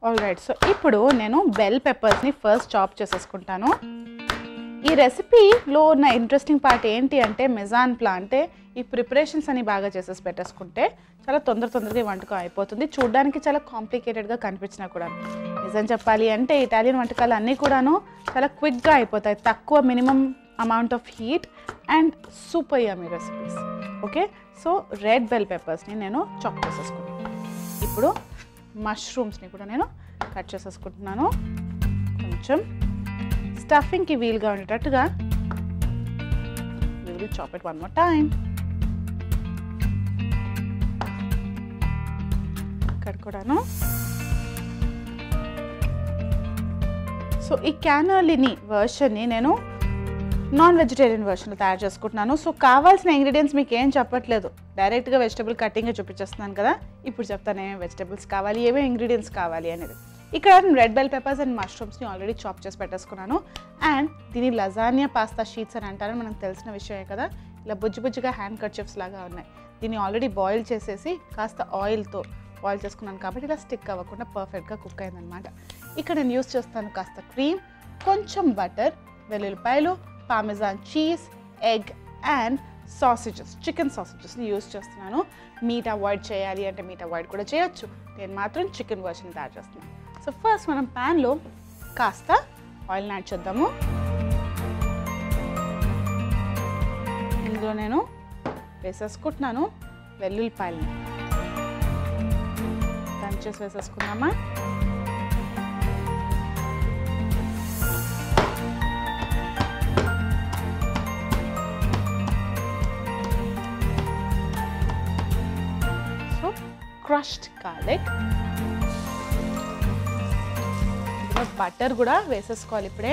All right so ఇప్పుడు నేను bell పెప్పర్స్ని first chop చేసేసుకుంటాను ఈ రెసిపీలో ఉన్న ఇంట్రెస్టింగ్ పార్ట్ ఏంటి అంటే మెజాన్ ప్లా అంటే ఈ ప్రిపరేషన్స్ అని బాగా చేసేసి పెట్టేసుకుంటే చాలా తొందర తొందరగా ఈ వంటకం అయిపోతుంది చూడడానికి చాలా కాంప్లికేటెడ్గా కనిపించినా కూడా నిజం చెప్పాలి అంటే ఇటాలియన్ వంటకాలు అన్నీ కూడాను చాలా క్విక్గా అయిపోతాయి తక్కువ minimum amount of heat and super yummy recipes okay so red bell పెప్పర్స్ని నేను చాప్ చేసేసుకుంటాను ఇప్పుడు మష్రూమ్స్ని కూడా నేను కట్ చేసేసుకుంటున్నాను కొంచెం స్టఫింగ్కి వీలుగా ఉండేటట్టుగా will chop it one more time ఇక్కడ కూడాను సో ఈ క్యానోలిని వర్షన్ని నేను నాన్ వెజిటేరియన్ వర్షన్లో తయారు చేసుకుంటున్నాను సో కావాల్సిన ఇంగ్రీడియంట్స్ మీకు ఏం చెప్పట్లేదు డైరెక్ట్గా వెజిటబుల్ కటింగ్ చూపించేస్తున్నాను కదా ఇప్పుడు చెప్తాను ఏమేమి వెజిటబుల్స్ కావాలి ఏమేమి ఇంగ్రీడియంట్స్ కావాలి అనేది ఇక్కడ రెడ్ బెల్ పెప్పర్స్ అండ్ మష్రూమ్స్ని ఆల్రెడీ చాప్ చేసి పెట్టేసుకున్నాను అండ్ దీని లజానియా పాస్తా షీట్స్ అని అంటారని మనకు తెలిసిన విషయమే కదా ఇలా బుజ్జి బుజ్జిగా హ్యాండ్ కర్చిప్స్ లాగా ఉన్నాయి దీన్ని ఆల్రెడీ బాయిల్ చేసేసి కాస్త ఆయిల్తో బాయిల్ చేసుకున్నాను కాబట్టి ఇలా స్టిక్ అవ్వకుండా పర్ఫెక్ట్గా కుక్ అయిందనమాట ఇక్కడ నేను యూస్ చేస్తాను కాస్త క్రీమ్ కొంచెం బటర్ వెల్లుల్లిపాయలు parmesan cheese egg and sausages chicken సాసేజెస్ని యూస్ చేస్తున్నాను మీట్ అవాయిడ్ చేయాలి అంటే మీట్ అవాయిడ్ కూడా చేయొచ్చు నేను మాత్రం చికెన్ వర్షన్ తయారు చేస్తున్నాను సో ఫస్ట్ మనం ప్యాన్లో కాస్త ఆయిల్ని యాడ్ చేద్దాము ఇందులో నేను వేసేసుకుంటున్నాను వెల్లుల్లిపాయలని దంచేసి వేసేసుకుందామా సో క్రష్డ్ గార్లిక్ బటర్ కూడా వేసేసుకోవాలి ఇప్పుడే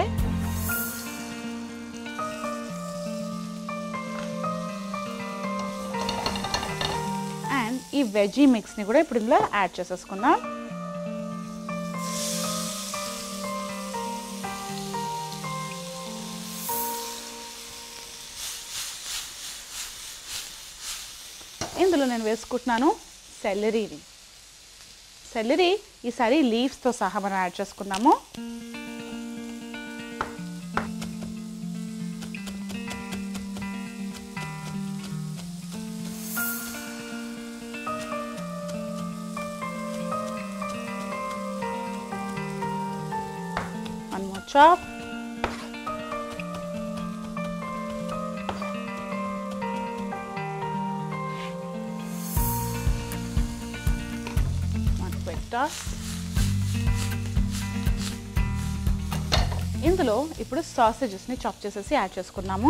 అండ్ ఈ వెజీ మిక్స్ని కూడా ఇప్పుడు ఇందులో యాడ్ చేసేసుకుందాం ఇందులో నేను వేసుకుంటున్నాను సెలరీని సెలరీ ఈసారి లీవ్స్తో సహా మనం యాడ్ చేసుకుందాము One more chop. One quick toss. ఇందులో ఇప్పుడు సాసేజెస్ని చాప్ చేసేసి యాడ్ చేసుకున్నాము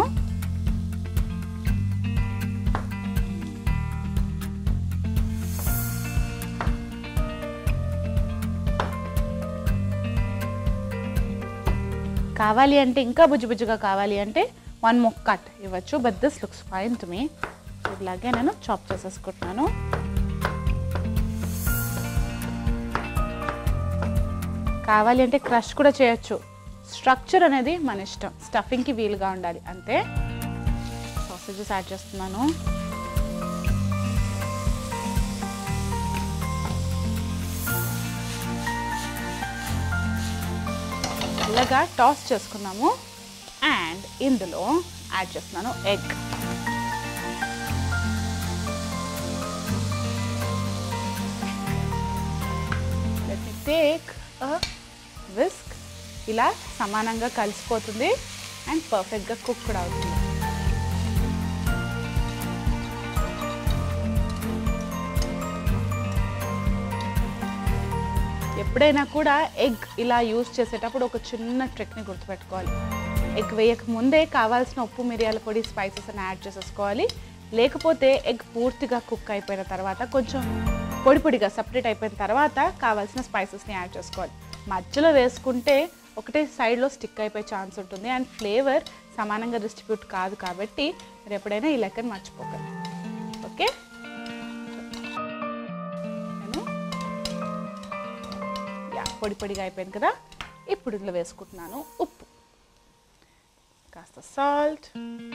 కావాలి అంటే ఇంకా బుజ్జి బుజ్జిగా కావాలి అంటే వన్ మొక్ కట్ ఇవ్వచ్చు but this looks fine to me ఇలాగే నేను చాప్ చేసేసుకుంటున్నాను కావాలి అంటే క్రష్ కూడా చేయొచ్చు స్ట్రక్చర్ అనేది మన ఇష్టం స్టఫింగ్కి వీలుగా ఉండాలి అంతే సాసేజెస్ యాడ్ చేస్తున్నాను ఇలాగా టాస్ చేసుకున్నాము అండ్ ఇందులో యాడ్ చేస్తున్నాను egg let me take whisk ఇలా సమానంగా కలిసిపోతుంది అండ్ పర్ఫెక్ట్గా కుక్ కూడా అవుతుంది ఎప్పుడైనా కూడా ఎగ్ ఇలా యూజ్ చేసేటప్పుడు ఒక చిన్న ట్రిక్ని గుర్తుపెట్టుకోవాలి ఎగ్ వేయక ముందే కావాల్సిన ఉప్పు మిరియాల పొడి స్పైసెస్ అని యాడ్ చేసేసుకోవాలి లేకపోతే ఎగ్ పూర్తిగా కుక్ అయిపోయిన తర్వాత కొంచెం పొడి పొడిగా సపరేట్ అయిపోయిన తర్వాత కావాల్సిన స్పైసెస్ని యాడ్ చేసుకోవాలి మధ్యలో వేసుకుంటే ఒకటే సైడ్లో స్టిక్ అయిపోయే ఛాన్స్ ఉంటుంది అండ్ ఫ్లేవర్ సమానంగా డిస్ట్రిబ్యూట్ కాదు కాబట్టి మీరు ఎప్పుడైనా ఈ లెక్కను మర్చిపోకండి ఓకే నేను యా పొడి పొడిగా అయిపోయింది కదా ఇప్పుడు ఇందులో వేసుకుంటున్నాను ఉప్పు కాస్త సాల్ట్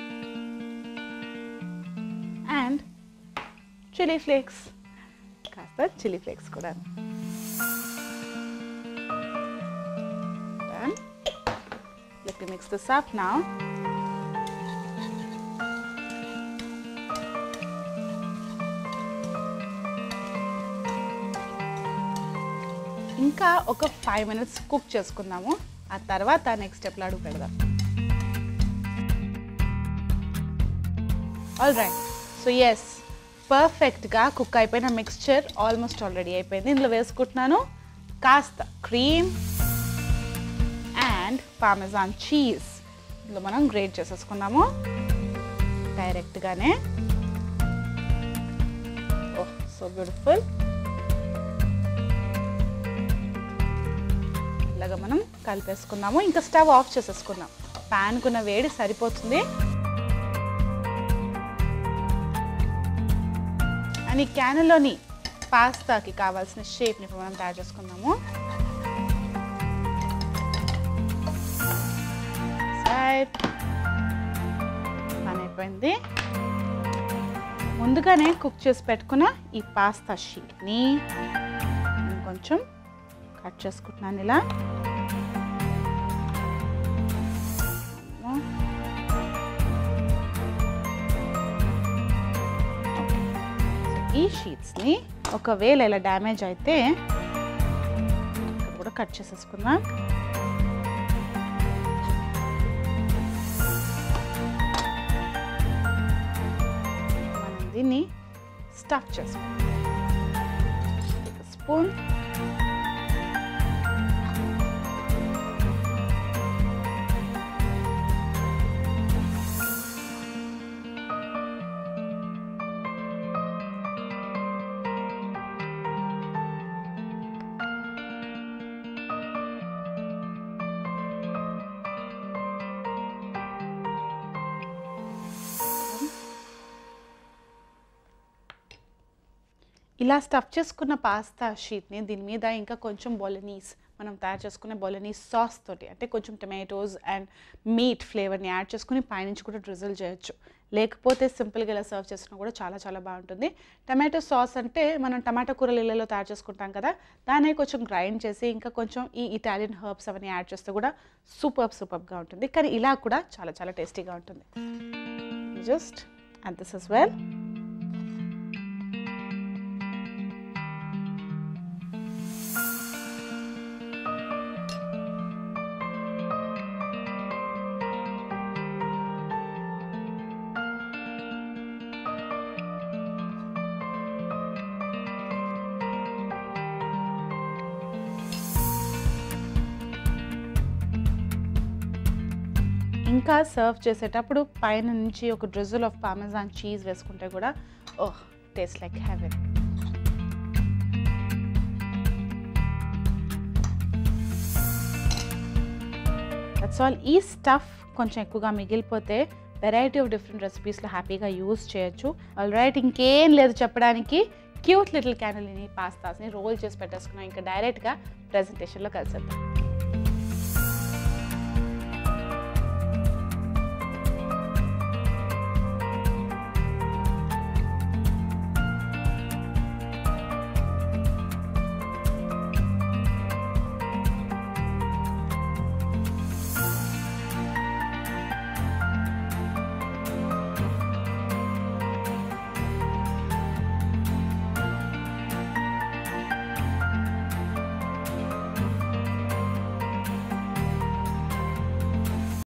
అండ్ చిల్లీ ఫ్లేక్స్ కాస్త చిల్లీ ఫ్లేక్స్ కూడా Let me mix this up now. ఇంకా ఒక ఫైవ్ మినిట్స్ కుక్ చేసుకుందాము ఆ తర్వాత నెక్స్ట్ స్టెప్లో అడుగు పెడదాం ఆల్ రైట్ సో ఎస్ పర్ఫెక్ట్గా కుక్ అయిపోయిన మిక్స్చర్ ఆల్మోస్ట్ ఆల్రెడీ అయిపోయింది ఇందులో వేసుకుంటున్నాను కాస్త క్రీమ్ అండ్ పామెజాన్ చీజ్ ఇందులో మనం గ్రేట్ చేసేసుకున్నాము డైరెక్ట్గానే ఓహ్ సో బ్యూటిఫుల్ ఇలాగా మనం కలిపేసుకున్నాము ఇంకా స్టవ్ ఆఫ్ చేసేసుకుందాం ప్యాన్కున్న వేడి సరిపోతుంది అండ్ ఈ క్యాన్లోని పాస్తాకి కావాల్సిన షేప్ని ఇప్పుడు మనం తయారు చేసుకుందాము సైడ్ పని అయిపోయింది ముందుగానే కుక్ చేసి పెట్టుకున్న ఈ పాస్తా షీట్ని కొంచెం కట్ చేసుకుంటున్నాను ఇలా ఈ షీట్స్ని ఒకవేళ ఇలా డ్యామేజ్ అయితే ఇక్కడ కూడా కట్ చేసేసుకుందాం మనం దీన్ని స్టఫ్ చేసుకుందాం స్పూన్ ఇలా స్టఫ్ చేసుకున్న పాస్తా షీట్ని దీని మీద ఇంకా కొంచెం బొలనీస్ మనం తయారు చేసుకునే బొలనీస్ సాస్ తోటి అంటే కొంచెం టమాటోస్ అండ్ మీట్ ఫ్లేవర్ని యాడ్ చేసుకుని పైనుంచి కూడా డ్రిజిల్ చేయొచ్చు లేకపోతే సింపుల్గా ఇలా సర్వ్ చేసినా కూడా చాలా చాలా బాగుంటుంది టమాటో సాస్ అంటే మనం టమాటో కూరలు ఇళ్ళలో తయారు చేసుకుంటాం కదా దాన్ని కొంచెం గ్రైండ్ చేసి ఇంకా కొంచెం ఈ ఇటాలియన్ హర్బ్స్ అవన్నీ యాడ్ చేస్తే కూడా సూపర్ సూపర్గా ఉంటుంది కానీ ఇలా కూడా చాలా చాలా టేస్టీగా ఉంటుంది just and this is well ఇంకా సర్వ్ చేసేటప్పుడు పైన నుంచి ఒక డ్రిజుల్ ఆఫ్ పామెజాన్ చీజ్ వేసుకుంటే కూడా oh taste like heaven that's all ఈ స్టఫ్ కొంచెం ఎక్కువగా మిగిలిపోతే వెరైటీ ఆఫ్ డిఫరెంట్ రెసిపీస్లో హ్యాపీగా యూస్ చేయొచ్చు ఆల్ రైట్ ఇంకేం లేదు చెప్పడానికి క్యూట్ లిటిల్ క్యానల్ని పాస్తాస్ని రోల్ చేసి పెట్టేసుకున్నాం ఇంకా డైరెక్ట్గా ప్రజెంటేషన్లో కలిసేద్దాం